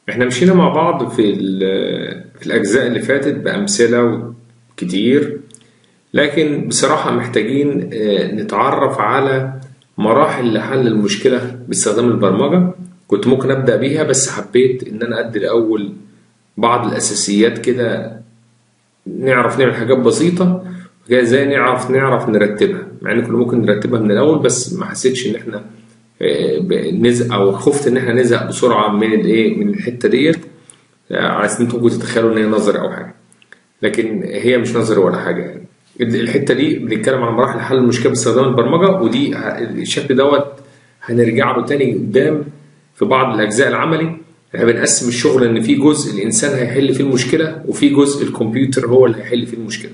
احنا مشينا مع بعض في ال- في الأجزاء اللي فاتت بأمثلة كتير لكن بصراحة محتاجين آه، نتعرف على مراحل لحل المشكلة باستخدام البرمجة كنت ممكن أبدأ بيها بس حبيت إن أنا أدي الأول بعض الأساسيات كده نعرف نعمل حاجات بسيطة وكده ازاي نعرف نعرف نرتبها مع ان كنا ممكن نرتبها من الأول بس ما حسيتش إن احنا آه، نزق أو خفت إن احنا نزهق بسرعة من الإيه من الحتة ديت آه، على أساس إن انتوا ممكن تتخيلوا إن هي نظري أو حاجة لكن هي مش نظري ولا حاجة يعني الحتة دي بنتكلم عن مراحل حل المشكلة باستخدام البرمجة ودي ه- الشكل دوت هنرجع له تاني قدام في بعض الأجزاء العملي احنا بنقسم الشغل إن في جزء الإنسان هيحل فيه المشكلة وفي جزء الكمبيوتر هو اللي هيحل فيه المشكلة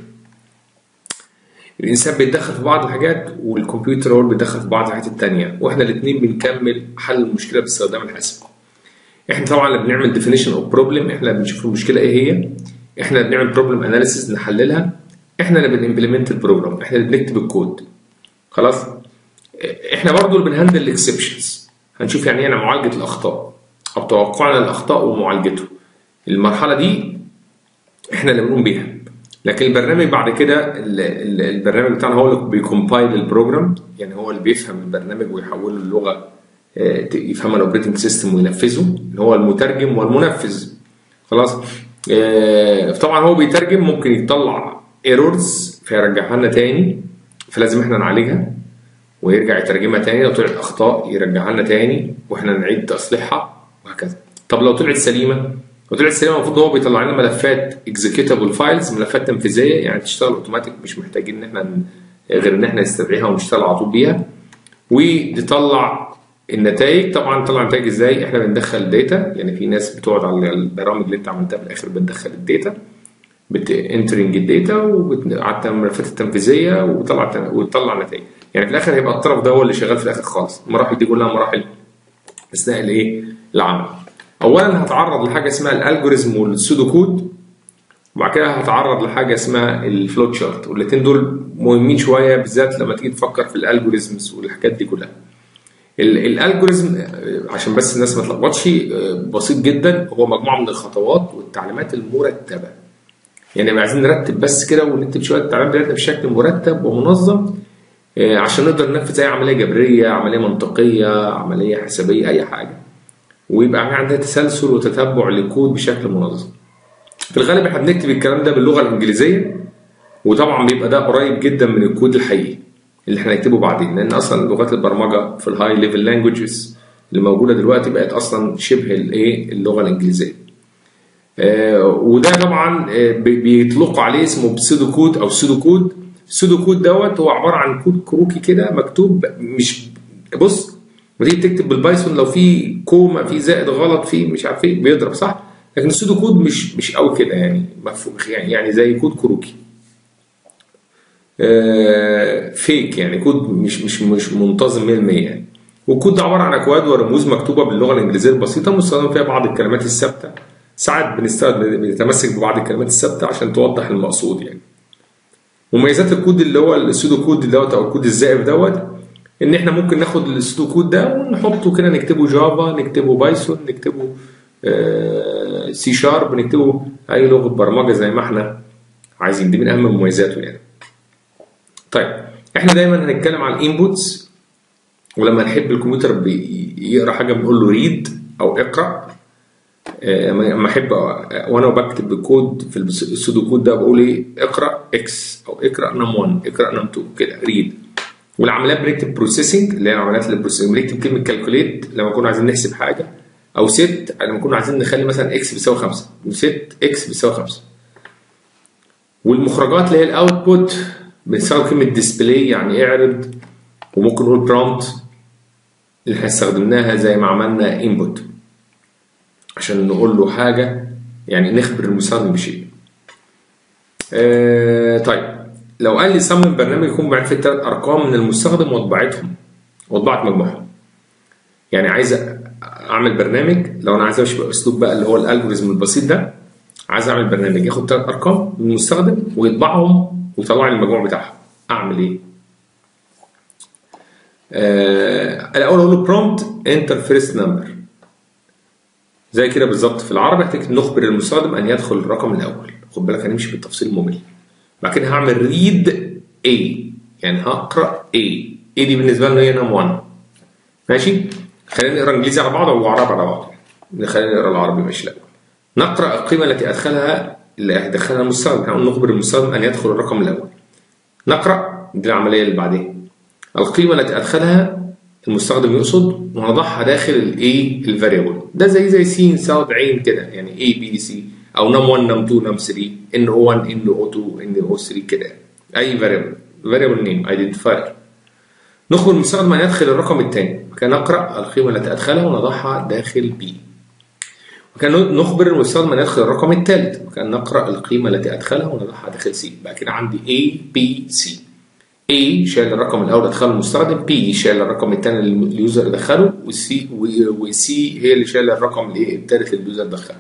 الإنسان بيتدخل في بعض الحاجات والكمبيوتر هو اللي بيتدخل في بعض الحاجات التانية واحنا الاتنين بنكمل حل المشكلة باستخدام الحاسب احنا طبعا اللي بنعمل definition of problem احنا اللي بنشوف المشكله ايه هي احنا اللي بنعمل problem analysis نحللها احنا اللي بنimplement البروجرام احنا اللي بنكتب الكود خلاص احنا برضو اللي بنهندل الاكسبشنز هنشوف يعني ايه يعني معالجه الاخطاء او توقعنا للاخطاء ومعالجته المرحله دي احنا اللي بنقوم بيها لكن البرنامج بعد كده ال- ال- البرنامج بتاعنا هو اللي بيكومبايل البروجرام يعني هو اللي بيفهم البرنامج ويحوله للغه آه، ت- يفهمها الاوبريتنج سيستم وينفذه اللي هو المترجم والمنفذ خلاص آه، طبعا هو بيترجم ممكن يطلع ايرورز فيرجعها لنا تاني فلازم احنا نعالجها ويرجع يترجمها تاني لو طلعت اخطاء يرجعها لنا تاني واحنا نعيد تصليحها وهكذا طب لو طلعت سليمه لو طلعت سليمه المفروض هو بيطلع لنا ملفات اكزيكيوتابل فايلز ملفات تنفيذيه يعني تشتغل اوتوماتيك مش محتاجين ان احنا ن- غير ان احنا نستدعيها ونشتغل على طول بيها وتطلع النتائج طبعا تطلع النتائج ازاي احنا بندخل داتا يعني في ناس بتقعد على البرامج اللي انت عملتها في الاخر بتدخل الداتا بتنترنج الداتا وعلى الملفات التنفيذيه وطلع وتطلع نتائج يعني في الاخر هيبقى الطرف ده هو اللي شغال في الاخر خالص المراحل دي كلها مراحل اثناء الايه العمل اولا هتعرض لحاجه اسمها الالجوريزم والسودو كود وبعد كده هتعرض لحاجه اسمها الفلوت شارت والاثنين دول مهمين شويه بالذات لما تيجي تفكر في الالجوريزمز والحاجات دي كلها ال- الالجوريزم آه، عشان بس الناس ما تلخبطش آه، بسيط جدا هو مجموعه من الخطوات والتعليمات المرتبه يعني لما عايزين نرتب بس كده ونكتب شويه تعليمات بتاعتنا بشكل مرتب ومنظم آه، عشان نقدر ننفذ اي عمليه جبريه عمليه منطقيه عمليه حسابيه اي حاجه ويبقى عندنا تسلسل وتتبع للكود بشكل منظم في الغالب احنا بنكتب الكلام ده باللغه الانجليزيه وطبعا بيبقى ده قريب جدا من الكود الحقيقي اللي احنا هنكتبه بعدين لان اصلا لغات البرمجه في الهاي ليفل لانجوجز اللي موجوده دلوقتي بقت اصلا شبه الايه اللغه الانجليزيه آه، وده طبعا آه، بي- بيطلقوا عليه اسمه بسودو كود او سودو كود السودو كود دوت هو عباره عن كود كروكي كده مكتوب مش بص لما تيجي تكتب بالبايثون لو في كوما في زائد غلط في مش عارف ايه بيضرب صح لكن السودو كود مش مش قوي كده يعني مفهوم يعني يعني زي كود كروكي آه، فيك يعني كود مش مش مش منتظم 100% يعني والكود ده عباره عن اكواد ورموز مكتوبه باللغه الانجليزيه البسيطه مستخدم فيها بعض الكلمات الثابته ساعات بنستخدم بنتمسك ببعض الكلمات الثابته عشان توضح المقصود يعني مميزات الكود اللي هو السودو كود دوت او الكود الزائف دوت ان احنا ممكن ناخد السودو كود ده ونحطه كده نكتبه جافا نكتبه بايثون نكتبه سي شارب نكتبه اي لغه برمجه زي ما احنا عايزين دي من اهم مميزاته يعني طيب احنا دايما هنتكلم عن الانبوتس ولما نحب الكمبيوتر بي- يقرا حاجه بنقول له ريد او اقرا آه، لما احب أ- وانا بكتب الكود في الس- السودو كود ده بقول ايه اقرا اكس او اقرا نم 1 اقرا نم 2 كده ريد والعمليات بنكتب بروسيسنج اللي هي العمليات البروسيسنج بنكتب كلمه كالكوليت لما نكون عايزين نحسب حاجه او ست لما نكون عايزين نخلي مثلا اكس بيساوي 5 وست اكس بيساوي 5 والمخرجات اللي هي الاوتبوت بنستخدم كلمه ديسبلاي يعني اعرض وممكن نقول برومبت اللي احنا استخدمناها زي ما عملنا انبوت عشان نقول له حاجه يعني نخبر المستخدم بشيء. آه طيب لو قال لي صمم برنامج يكون بيعرف ثلاث ارقام من المستخدم وطباعتهم وطباعه مجموعهم. يعني عايز اعمل برنامج لو انا عايز امشي باسلوب بقى اللي هو الالجوريزم البسيط ده عايز اعمل برنامج ياخد ثلاث ارقام من المستخدم ويطبعهم ويطلع لي المجموع بتاعهم اعمل ايه؟ آه الاول اقول له برومبت انتر فيرست نمبر زي كده بالظبط في العربي هتكتب نخبر المستخدم ان يدخل الرقم الاول خد بالك هنمشي بالتفصيل الممل بعد كده هعمل ريد A يعني هقرا A A دي بالنسبه لنا هي نم 1 ماشي خلينا نقرا انجليزي على بعض وعربي على بعض خلينا نقرا العربي ماشي لا نقرا القيمه التي ادخلها اللي هيدخلها المستخدم يعني نخبر المستخدم ان يدخل الرقم الاول نقرا دي العمليه اللي بعدين القيمه التي ادخلها المستخدم يقصد ونضعها داخل الايه الفاريبل ده زي زي سين ساوت عين كده يعني اي بي سي او نم 1 نم 2 نم 3 ان او 1 ان او 2 ان او 3 كده اي فاريبل فاريبل نيم ايدنتيفاير نخبر المستخدم ان يدخل الرقم الثاني وكان نقرا القيمه التي ادخلها ونضعها داخل بي وكان نخبر المستخدم ان يدخل الرقم الثالث وكان نقرا القيمه التي ادخلها ونضعها داخل سي بعد كده عندي A B C A شايل الرقم الاول ادخله المستخدم B شايل الرقم الثاني اللي اليوزر يدخله وسي وسي هي اللي شايله الرقم الايه الثالث اللي اليوزر دخله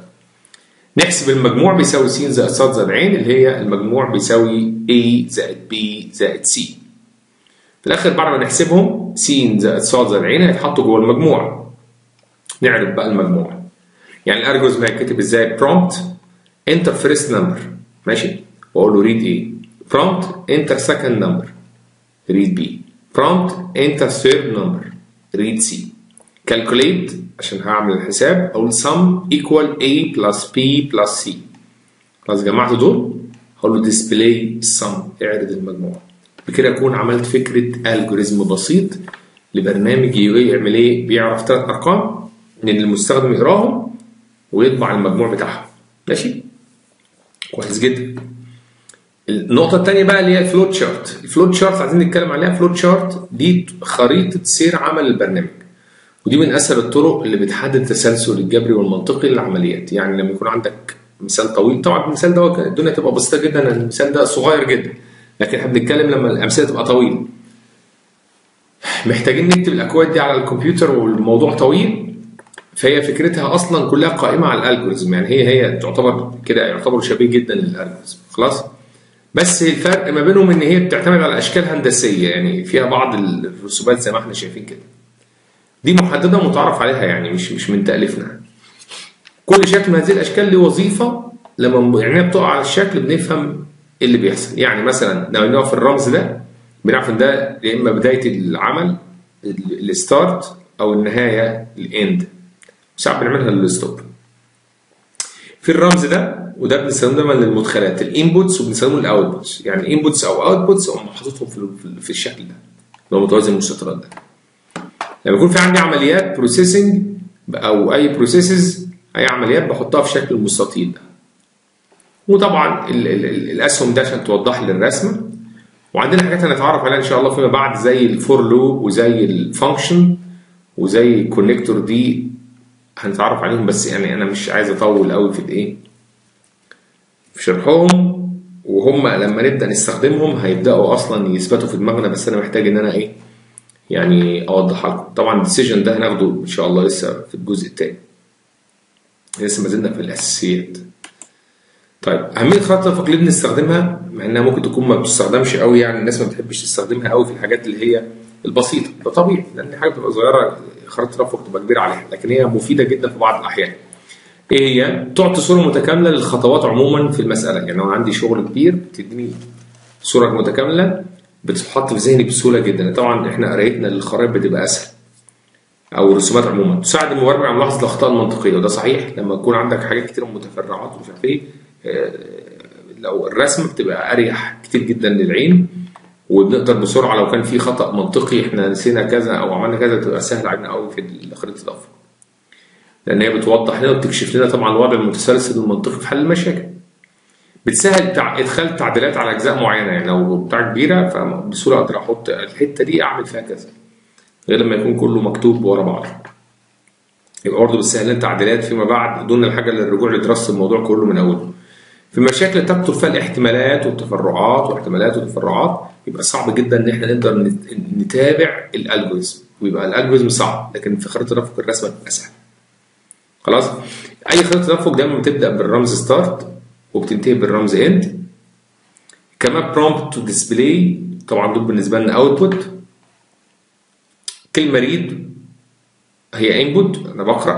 نحسب المجموع بيساوي س زائد ص زائد عين اللي هي المجموع بيساوي A زائد B زائد C في الاخر بعد ما نحسبهم س زائد ص زائد عين هيتحطوا جوه المجموع نعرف بقى المجموع يعني الالجوريزم هيتكتب ازاي prompt enter first number ماشي واقول له read ايه prompt enter second number read b prompt enter third number read c calculate عشان هعمل الحساب اقول sum equal a plus b plus c خلاص جمعت دول هقول له display sum اعرض المجموع بكده اكون عملت فكره الجوريزم بسيط لبرنامج يعمل ايه بيعرف ثلاث ارقام ان المستخدم يقراهم ويطبع المجموع بتاعهم ماشي كويس جدا النقطة الثانية بقى اللي هي الفلوت شارت، الفلوت شارت عايزين نتكلم عليها فلوت شارت دي خريطة سير عمل البرنامج. ودي من أسهل الطرق اللي بتحدد التسلسل الجبري والمنطقي للعمليات، يعني لما يكون عندك مثال طويل طبعا المثال ده الدنيا تبقى بسيطة جدا المثال ده صغير جدا، لكن احنا بنتكلم لما الأمثلة تبقى طويلة. محتاجين نكتب الأكواد دي على الكمبيوتر والموضوع طويل فهي فكرتها اصلا كلها قائمه على الالجوريزم يعني هي هي تعتبر كده يعتبر شبيه جدا للالجوريزم خلاص بس الفرق ما بينهم ان هي بتعتمد على اشكال هندسيه يعني فيها بعض الرسومات زي ما احنا شايفين كده دي محدده ومتعرف عليها يعني مش مش من تاليفنا كل شكل من هذه الاشكال له وظيفه لما يعني بتقع على الشكل بنفهم ايه اللي بيحصل يعني مثلا لو نقف الرمز ده بنعرف ان ده يا اما بدايه العمل الستارت او النهايه الاند ساعات بنعملها للستوب في الرمز ده وده بنستخدمه دايما للمدخلات الانبوتس وبنستخدمه للاوتبوتس يعني الانبوتس او اوتبوتس اقوم حاططهم في, في الشكل ده اللي هو متوازي المستطيلات ده لما يكون في عندي عمليات بروسيسنج او اي بروسيسز اي عمليات بحطها في شكل المستطيل ده وطبعا ال ال ال الاسهم ده عشان توضح لي الرسمه وعندنا حاجات هنتعرف عليها ان شاء الله فيما بعد زي الفور لوب وزي الفانكشن وزي الكونكتور دي هنتعرف عليهم بس يعني انا مش عايز اطول قوي في الايه في شرحهم وهم لما نبدا نستخدمهم هيبداوا اصلا يثبتوا في دماغنا بس انا محتاج ان انا ايه يعني اوضحها لكم طبعا الديسيجن ده هناخده ان شاء الله لسه في الجزء الثاني لسه ما زلنا في الاساسيات طيب اهميه خرائط الافق ليه بنستخدمها مع انها ممكن تكون ما بتستخدمش قوي يعني الناس ما بتحبش تستخدمها قوي في الحاجات اللي هي البسيطه ده طبيعي لان حاجه بتبقى صغيره خريطه الافق تبقى كبيره عليها لكن هي مفيده جدا في بعض الاحيان ايه هي تعطي صوره متكامله للخطوات عموما في المساله يعني لو عندي شغل كبير بتديني صوره متكامله بتتحط في ذهني بسهوله جدا طبعا احنا قرايتنا للخرائط بتبقى اسهل او الرسومات عموما تساعد المبرمج على ملاحظه الاخطاء المنطقيه وده صحيح لما يكون عندك حاجات كتير متفرعات ومش عارف ايه لو الرسم بتبقى اريح كتير جدا للعين وبنقدر بسرعه لو كان في خطا منطقي احنا نسينا كذا او عملنا كذا تبقى سهل علينا قوي في خريطه الافق لان هي بتوضح لنا وبتكشف لنا طبعا الوضع المتسلسل المنطقي في حل المشاكل بتسهل تع... ادخال تعديلات على اجزاء معينه يعني لو بتاع كبيره فبسهوله اقدر احط الحته دي اعمل فيها كذا غير لما يكون كله مكتوب ورا بعض يبقى برضه بتسهل لنا التعديلات فيما بعد دون الحاجه للرجوع لدراسه الموضوع كله من اوله في مشاكل تكتر فيها الاحتمالات والتفرعات واحتمالات وتفرعات يبقى صعب جدا ان احنا نقدر نتابع الالجوريزم ويبقى الالجوريزم صعب لكن في خريطه التدفق الرسمه اسهل خلاص اي خريطه تدفق دايما بتبدا بالرمز ستارت وبتنتهي بالرمز اند كمان برومبت تو ديسبلاي طبعا دول بالنسبه لنا اوتبوت كلمه ريد هي انبوت انا بقرا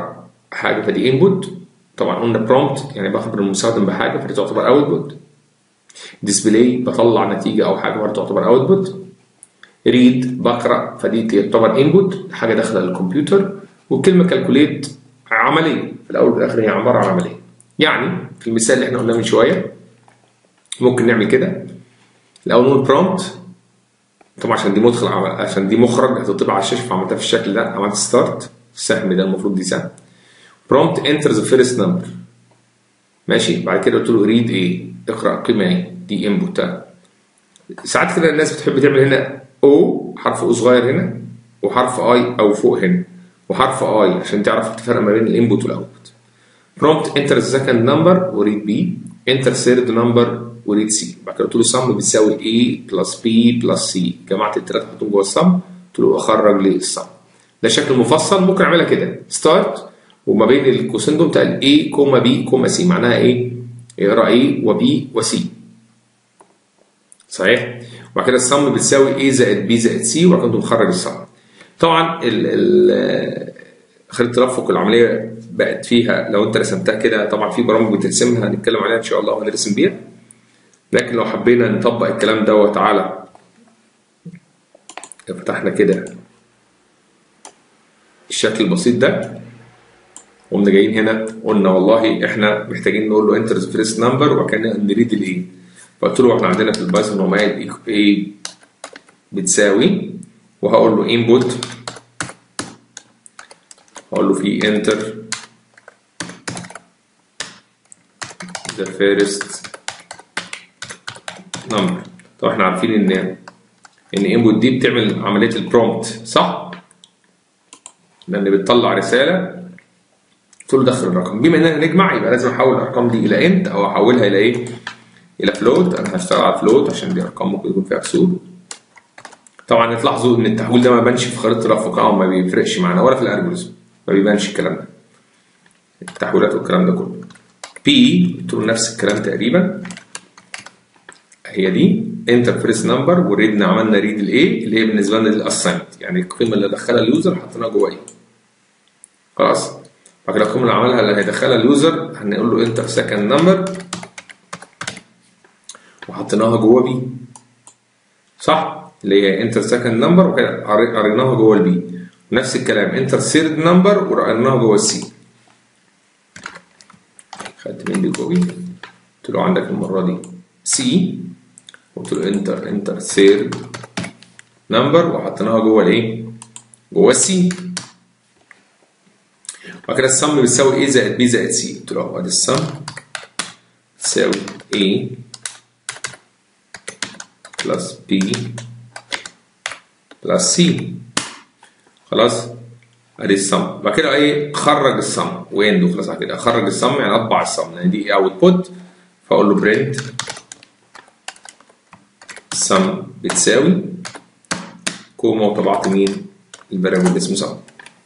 حاجه فدي انبوت طبعا قلنا برومبت يعني بخبر المستخدم بحاجه فدي تعتبر اوتبوت ديسبلاي بطلع نتيجه او حاجه برضه تعتبر اوتبوت ريد بقرا فدي تعتبر انبوت حاجه داخله الكمبيوتر والكلمه كالكوليت عمليه في الاول والاخر هي عباره عن عمليه يعني في المثال اللي احنا قلناه من شويه ممكن نعمل كده الاول نقول برومبت طبعا عشان دي مدخل عشان دي مخرج هتطبع على الشاشه فعملتها في الشكل ده عملت ستارت السهم ده المفروض دي سهم برومبت انتر ذا فيرست نمبر ماشي بعد كده قلت له ريد ايه اقرا قيمه ايه دي انبوت ساعات كده الناس بتحب تعمل هنا او حرف او صغير هنا وحرف اي او فوق هنا وحرف اي عشان تعرف تفرق ما بين الانبوت والاوتبوت برومبت انتر ذا سكند نمبر وريد بي انتر ثيرد نمبر وريد سي بعد كده قلت له سم بتساوي A بلس B بلس C جمعت الثلاثه حطهم جوه السم قلت له اخرج لي السم ده شكل مفصل ممكن اعملها كده ستارت وما بين القوسين دول بتاع A كوما B كوما C معناها ايه؟ اقرا A وB وC صحيح؟ وبعد كده السم بتساوي A زائد B زائد C وبعد كده مخرج السم طبعا ال ال خريطه ترفق العمليه بقت فيها لو انت رسمتها كده طبعا في برامج بترسمها هنتكلم عليها ان شاء الله وهنرسم بيها لكن لو حبينا نطبق الكلام دوت على فتحنا كده الشكل البسيط ده قمنا جايين هنا قلنا والله احنا محتاجين نقول له انتر فيرست نمبر وبعد كده نريد الايه فقلت له احنا عندنا في البايثون هو ايه بتساوي وهقول له انبوت هقول له في انتر the first number طبعا احنا عارفين ان ان انبوت دي بتعمل عمليه البرومبت صح؟ لان بتطلع رساله تقول له دخل الرقم بما اننا هنجمع يبقى لازم احول الارقام دي الى انت او احولها الى ايه؟ الى فلوت انا هشتغل على فلوت عشان دي ارقام ممكن يكون فيها كسور طبعا تلاحظوا ان التحويل ده ما بانش في خريطه الرفق او ما بيفرقش معانا ولا في الالجوريزم ما بيبانش الكلام ده التحويلات والكلام ده كله بي قلت له نفس الكلام تقريبا هي دي انتر فيرست نمبر وريدنا عملنا ريد الايه اللي هي بالنسبه لنا دي الاساينمنت يعني القيمه اللي دخلها اليوزر حطيناها جوه ايه خلاص بعد كده القيمه اللي عملها اللي هيدخلها اليوزر هنقول له انتر سكند نمبر وحطيناها جوه بي صح اللي هي انتر سكند نمبر وكده قريناها جوه البي نفس الكلام انتر ثيرد نمبر وقريناها جوه السي خدت من دي كوبي قلت له عندك المره دي سي قلت له انتر انتر ثيرد نمبر وحطيناها جوه الايه؟ جوه السي وبعد كده السم بتساوي ايه زائد بي زائد سي قلت له اهو ادي السم تساوي A بلس B بلس C خلاص ادي السم بعد كده ايه خرج السم ويندو خلاص على كده اخرج السم يعني اطبع السم لان دي اوت بوت فاقول له برنت السم بتساوي كوما وطبعت مين الفاريبل اللي اسمه سم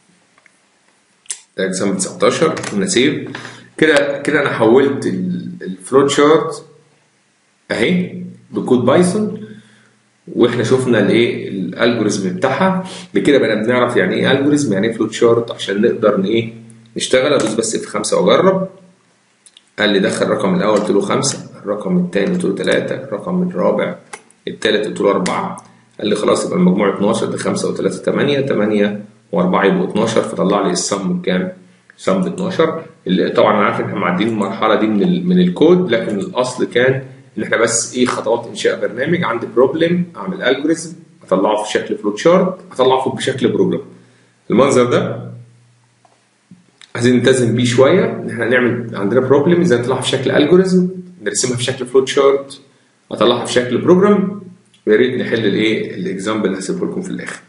ده اكزامبل 19 قلنا سيف كده كده انا حولت الفلوت شارت اهي بكود بايثون واحنا شفنا الايه الالجوريزم بتاعها بكده بقينا بنعرف يعني ايه الجوريزم يعني ايه فلوت شارت عشان نقدر ايه نشتغل ادوس بس في خمسه واجرب قال لي دخل الرقم الاول قلت له خمسه الرقم الثاني قلت له ثلاثه الرقم الرابع الثالث قلت له اربعه قال لي خلاص يبقى المجموع 12 ده 5 و3 8 8 و4 يبقوا 12 فطلع لي السم بكام؟ سم ب 12 اللي طبعا انا عارف ان احنا معديين المرحله دي من ال من الكود لكن الاصل كان ان احنا بس ايه خطوات انشاء برنامج عندي بروبلم اعمل الجوريزم اطلعه في شكل فلوت شارت اطلعه بشكل بروجرام المنظر ده عايزين نلتزم بيه شويه ان احنا نعمل عندنا بروبلم ازاي نطلعها في شكل الجوريزم نرسمها في شكل فلوت شارت اطلعها في شكل بروجرام ويا ريت نحل الايه الاكزامبل اللي هسيبه لكم في الاخر